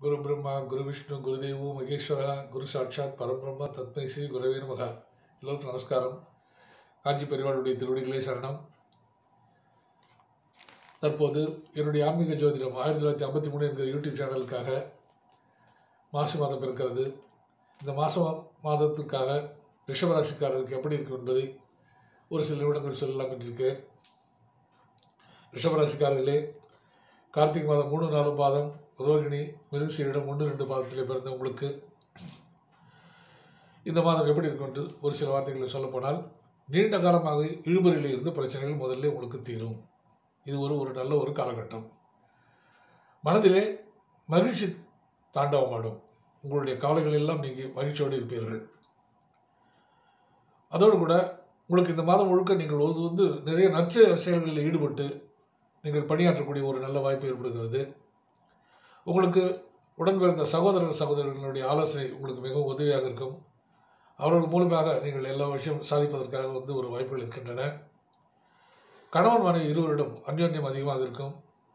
குரு பிரம்மா குரு விஷ்ணு குருதேவு மகேஸ்வரா குரு சாட்சாத் பரபிரம்ம தத்மை ஸ்ரீ குரவே நமகா எல்லோருக்கும் நமஸ்காரம் காஞ்சி பெரியவாளுடைய திருவடிகளே சரணம் தற்போது என்னுடைய ஆன்மீக ஜோதிடம் ஆயிரத்தி தொள்ளாயிரத்தி ஐம்பத்தி மூணு என்கிற யூடியூப் சேனலுக்காக மாசி மாதம் பிறக்கிறது இந்த மாதம் மாதத்துக்காக ரிஷபராசிக்காரருக்கு எப்படி இருக்கும் என்பதை ஒரு சில நிமிடங்கள் சொல்லலாம் என்றிருக்கிறேன் ரிஷபராசிக்காரர்களே கார்த்திகை மாதம் மூணு நாலு பாதம் ரோகிணி மிருகசீரிடம் ஒன்று ரெண்டு பாதத்திலே பிறந்த உங்களுக்கு இந்த மாதம் எப்படி இருக்கும் என்று ஒரு சில வார்த்தைகளை சொல்லப்போனால் நீண்ட காலமாக இழுபறியில் இருந்து பிரச்சனைகள் முதல்ல உங்களுக்கு தீரும் இது ஒரு ஒரு நல்ல ஒரு காலகட்டம் மனதிலே மகிழ்ச்சி தாண்டவமாடும் உங்களுடைய கவலைகள் எல்லாம் நீங்கள் மகிழ்ச்சியோடு இருப்பீர்கள் அதோடு கூட உங்களுக்கு இந்த மாதம் முழுக்க நீங்கள் ஒரு வந்து நிறைய நற்ச செயல்களில் ஈடுபட்டு நீங்கள் பணியாற்றக்கூடிய ஒரு நல்ல வாய்ப்பு ஏற்படுகிறது உங்களுக்கு உடன் பிறந்த சகோதரர் சகோதரர்களுடைய ஆலோசனை உங்களுக்கு மிகவும் உதவியாக இருக்கும் அவர்கள் மூலமாக நீங்கள் எல்லா விஷயம் சாதிப்பதற்காக வந்து ஒரு வாய்ப்புகள் இருக்கின்றன கணவன் மனைவி இருவரிடம் அந்யோன்யம் அதிகமாக இருக்கும்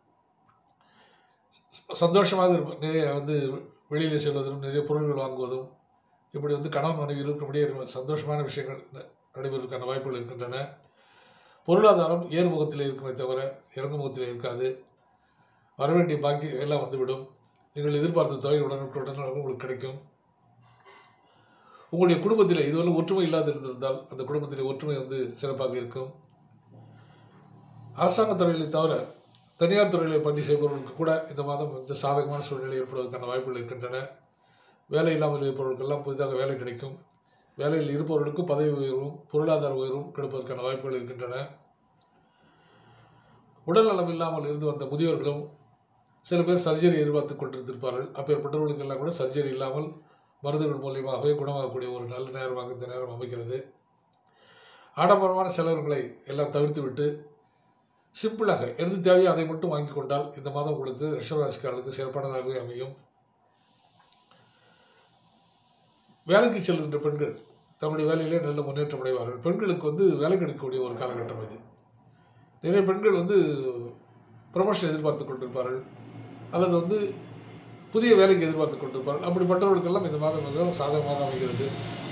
சந்தோஷமாக இருக்கும் நிறைய வந்து வெளியில் செல்வதும் நிறைய பொருள்கள் வாங்குவதும் இப்படி வந்து கணவன் மனைவி இருக்கக்கூடிய சந்தோஷமான விஷயங்கள் ந- நடைபெறுவதற்கான வாய்ப்புகள் இருக்கின்றன பொருளாதாரம் ஏறுமுகத்தில் இருக்குமே தவிர இறங்குமுகத்தில் இருக்காது வரவேண்டிய பாக்கி எல்லாம் வந்துவிடும் நீங்கள் எதிர்பார்த்த தொகை உடனுக்குடன் உங்களுக்கு கிடைக்கும் உங்களுடைய குடும்பத்தில் இதுவரை ஒற்றுமை இல்லாது இருந்திருந்தால் அந்த குடும்பத்தில் ஒற்றுமை வந்து சிறப்பாக இருக்கும் அரசாங்க துறைகளை தவிர தனியார் துறைகளை பணி செய்பவர்களுக்கு கூட இந்த மாதம் இந்த சாதகமான சூழ்நிலை ஏற்படுவதற்கான வாய்ப்புகள் இருக்கின்றன வேலை இல்லாமல் இருப்பவர்களுக்கெல்லாம் புதிதாக வேலை கிடைக்கும் வேலையில் இருப்பவர்களுக்கு பதவி உயர்வும் பொருளாதார உயர்வும் கிடைப்பதற்கான வாய்ப்புகள் இருக்கின்றன உடல் நலம் இல்லாமல் இருந்து வந்த முதியோர்களும் சில பேர் சர்ஜரி எதிர்பார்த்து கொண்டிருந்திருப்பார்கள் அப்பேற்பட்டவர்களுக்கெல்லாம் கூட சர்ஜரி இல்லாமல் மருந்துகள் மூலியமாகவே குணமாகக்கூடிய ஒரு நல்ல நேரமாக இந்த நேரம் அமைகிறது ஆடம்பரமான செலவுகளை எல்லாம் தவிர்த்து விட்டு சிம்பிளாக எது தேவையோ அதை மட்டும் வாங்கி கொண்டால் இந்த மாதம் உங்களுக்கு ரிஷபராசிக்காரர்களுக்கு சிறப்பானதாகவே அமையும் வேலைக்கு செல்கின்ற பெண்கள் தம்முடைய வேலையிலே நல்ல முன்னேற்றம் அடைவார்கள் பெண்களுக்கு வந்து வேலை கிடைக்கக்கூடிய ஒரு காலகட்டம் இது நிறைய பெண்கள் வந்து ப்ரமோஷன் எதிர்பார்த்து கொண்டிருப்பார்கள் அல்லது வந்து புதிய வேலைக்கு எதிர்பார்த்து கொண்டிருப்பார்கள் அப்படிப்பட்டவர்களுக்கெல்லாம் இந்த மாதம் மிகவும் சாதகமாக அமைகிறது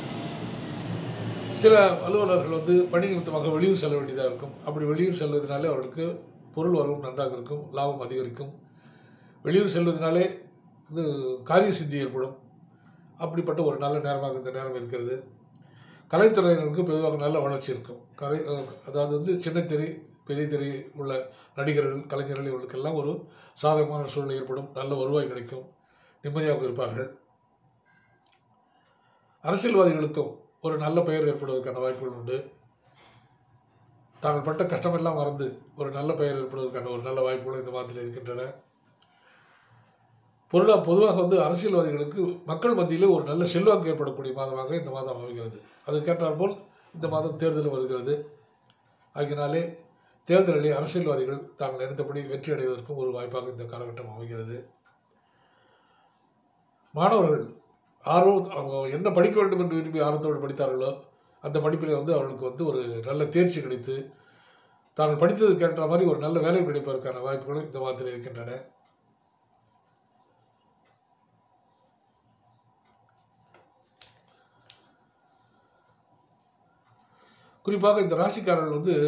சில அலுவலர்கள் வந்து பணி நிமித்தமாக வெளியூர் செல்ல வேண்டியதாக இருக்கும் அப்படி வெளியூர் செல்வதனாலே அவர்களுக்கு பொருள் வரவும் நன்றாக இருக்கும் லாபம் அதிகரிக்கும் வெளியூர் செல்வதனாலே இது காரிய சித்தி ஏற்படும் அப்படிப்பட்ட ஒரு நல்ல நேரமாக இந்த நேரம் இருக்கிறது கலைத்துறையினருக்கு பொதுவாக நல்ல வளர்ச்சி இருக்கும் கலை அஹ், அதாவது வந்து சின்ன திரை பெரிய திரை உள்ள நடிகர்கள் கலைஞர்கள் இவர்களுக்கெல்லாம் ஒரு சாதகமான சூழ்நிலை ஏற்படும் நல்ல வருவாய் கிடைக்கும் நிம்மதியாக இருப்பார்கள் அரசியல்வாதிகளுக்கும் ஒரு நல்ல பெயர் ஏற்படுவதற்கான வாய்ப்புகள் உண்டு தாங்கள் பட்ட கஷ்டமெல்லாம் மறந்து ஒரு நல்ல பெயர் ஏற்படுவதற்கான ஒரு நல்ல வாய்ப்புகள் இந்த மாதத்தில் இருக்கின்றன பொருளா பொதுவாக வந்து அரசியல்வாதிகளுக்கு மக்கள் மத்தியிலே ஒரு நல்ல செல்வாக்கு ஏற்படக்கூடிய மாதமாக இந்த மாதம் அமைகிறது அதற்கேற்றாற் போல் இந்த மாதம் தேர்தல் வருகிறது ஆகினாலே தேர்தலிலே அரசியல்வாதிகள் தாங்கள் நினைத்தபடி வெற்றி அடைவதற்கும் ஒரு வாய்ப்பாக இந்த காலகட்டம் அமைகிறது மாணவர்கள் ஆர்வம் அவங்க என்ன படிக்க வேண்டும் என்று விரும்பி ஆர்வத்தோடு படித்தார்களோ அந்த படிப்பில் வந்து அவர்களுக்கு வந்து ஒரு நல்ல தேர்ச்சி கிடைத்து தாங்கள் படித்ததுக்கு ஏற்ற மாதிரி ஒரு நல்ல வேலை கிடைப்பதற்கான வாய்ப்புகளும் இந்த மாதத்தில் இருக்கின்றன குறிப்பாக இந்த ராசிக்காரர்கள் வந்து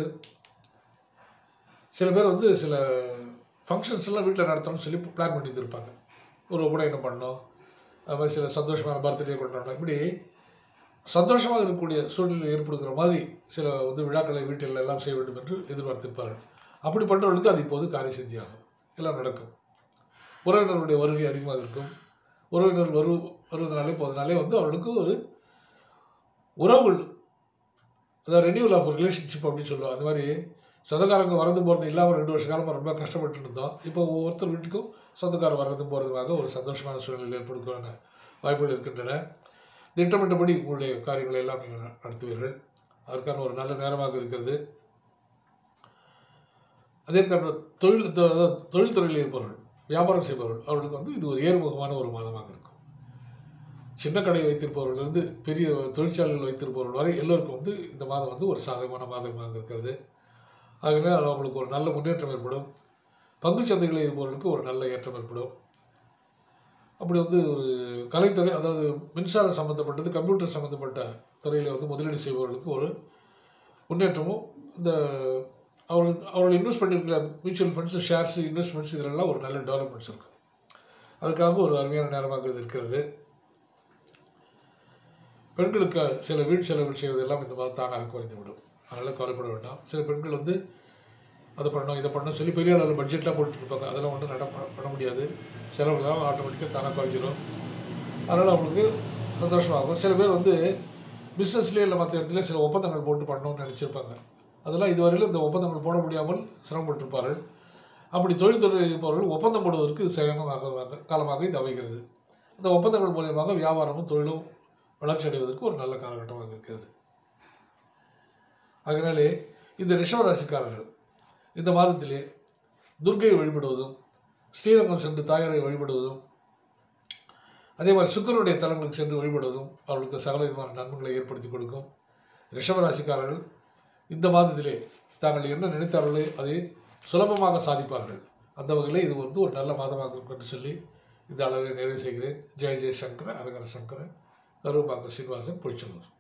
சில பேர் வந்து சில ஃபங்க்ஷன்ஸ் எல்லாம் வீட்டில் நடத்தணும்னு சொல்லி பிளான் பண்ணியிருந்திருப்பாங்க ஒரு உபநயனம் பண்ணணும் அது மாதிரி சில சந்தோஷமான பர்த்டே கொண்டாடணும் இப்படி சந்தோஷமாக இருக்கக்கூடிய சூழ்நிலை ஏற்படுகிற மாதிரி சில வந்து விழாக்களை வீட்டில் எல்லாம் செய்ய வேண்டும் என்று எதிர்பார்த்திருப்பார்கள் அப்படி பண்ணுறவர்களுக்கு அது இப்போது காரிய சித்தியாகும் எல்லாம் நடக்கும் உறவினருடைய வருகை அதிகமாக இருக்கும் உறவினர் வரு வருவதனாலே போவதனாலே வந்து அவர்களுக்கு ஒரு உறவுகள் அதாவது ரெனியூவல் ஆஃப் ரிலேஷன்ஷிப் அப்படின்னு சொல்லுவோம் அந்த மாதிரி சொந்தக்காரங்க வரது போகிறது இல்லாமல் ரெண்டு வருஷ காலமாக ரொம்ப கஷ்டப்பட்டு இருந்தோம் இப்போ ஒவ்வொருத்தர் வீட்டுக்கும் சொந்தக்காரர் வர்றதும் போகிறதுமாக ஒரு சந்தோஷமான சூழ்நிலை ஏற்படுவதற்கான வாய்ப்புகள் இருக்கின்றன திட்டமிட்டபடி உங்களுடைய காரியங்களை எல்லாம் நீங்கள் ந- நடத்துவீர்கள் அதற்கான ஒரு நல்ல நேரமாக இருக்கிறது அதற்கான தொழில் தொ- அதாவது தொழில் துறையில் இருப்பவர்கள் வியாபாரம் செய்பவர்கள் அவர்களுக்கு வந்து இது ஒரு ஏறுமுகமான ஒரு மாதமாக இருக்கும் சின்ன கடை வைத்திருப்பவர்களிலிருந்து பெரிய தொழிற்சாலைகள் வைத்திருப்பவர்கள் வரை எல்லோருக்கும் வந்து இந்த மாதம் வந்து ஒரு சாதகமான மாதமாக இருக்கிறது ஆகவே அது அவங்களுக்கு ஒரு நல்ல முன்னேற்றம் ஏற்படும் பங்குச் சந்தைகளில் இருப்பவர்களுக்கு ஒரு நல்ல ஏற்றம் ஏற்படும் அப்படி வந்து ஒரு கலைத்துறை அதாவது மின்சாரம் சம்மந்தப்பட்டது கம்ப்யூட்டர் சம்மந்தப்பட்ட துறையில் வந்து முதலீடு செய்பவர்களுக்கு ஒரு முன்னேற்றமும் இந்த அவர்கள் அவர்கள் இன்வெஸ்ட் பண்ணியிருக்கிற மியூச்சுவல் ஃபண்ட்ஸ் ஷேர்ஸ் இன்வெஸ்ட்மெண்ட்ஸ் இதிலெல்லாம் ஒரு நல்ல டெவலப்மெண்ட்ஸ் இருக்குது அதுக்காக ஒரு அருமையான நேரமாக இது இருக்கிறது பெண்களுக்கு சில வீட்டு செலவுகள் செய்வதெல்லாம் இந்த மாதிரி தானாக குறைந்துவிடும் அதனால் கவலைப்பட வேண்டாம் சில பெண்கள் வந்து அதை பண்ணணும் இதை பண்ணணும் சொல்லி பெரிய அளவில் பட்ஜெட்லாம் போட்டுட்டு இருப்பாங்க அதெல்லாம் ஒன்றும் நட பண்ண முடியாது செலவுகள்லாம் ஆட்டோமேட்டிக்காக தானாக குறைஞ்சிடும் அதனால் அவங்களுக்கு சந்தோஷமாகும் சில பேர் வந்து பிஸ்னஸ்லேயே இல்லை மற்ற இடத்துல சில ஒப்பந்தங்கள் போட்டு பண்ணணும்னு நினச்சிருப்பாங்க அதெல்லாம் இதுவரையிலும் இந்த ஒப்பந்தங்கள் போட முடியாமல் சிரமப்பட்டிருப்பார்கள் அப்படி தொழில்துறை இருப்பவர்கள் ஒப்பந்தம் போடுவதற்கு இது சரியான காலமாக இது அமைகிறது இந்த ஒப்பந்தங்கள் மூலியமாக வியாபாரமும் தொழிலும் வளர்ச்சி அடைவதற்கு ஒரு நல்ல காலகட்டமாக இருக்கிறது அதனாலே இந்த ரிஷவராசிக்காரர்கள் இந்த மாதத்திலே துர்க்கையை வழிபடுவதும் ஸ்ரீரங்கம் சென்று தாயாரை வழிபடுவதும் அதே மாதிரி சுக்கரனுடைய தலங்களுக்கு சென்று வழிபடுவதும் அவர்களுக்கு சகல விதமான நன்மைகளை ஏற்படுத்தி கொடுக்கும் ரிஷபராசிக்காரர்கள் இந்த மாதத்திலே தாங்கள் என்ன நினைத்தார்களோ அதை சுலபமாக சாதிப்பார்கள் அந்த வகையில் இது வந்து ஒரு நல்ல மாதமாக இருக்கும் என்று சொல்லி இந்த அளவை நிறைவு செய்கிறேன் ஜெய ஜெயசங்கர அரகர சங்கர கருமாங்க சீனிவாசன் பொய்ச்சலூர்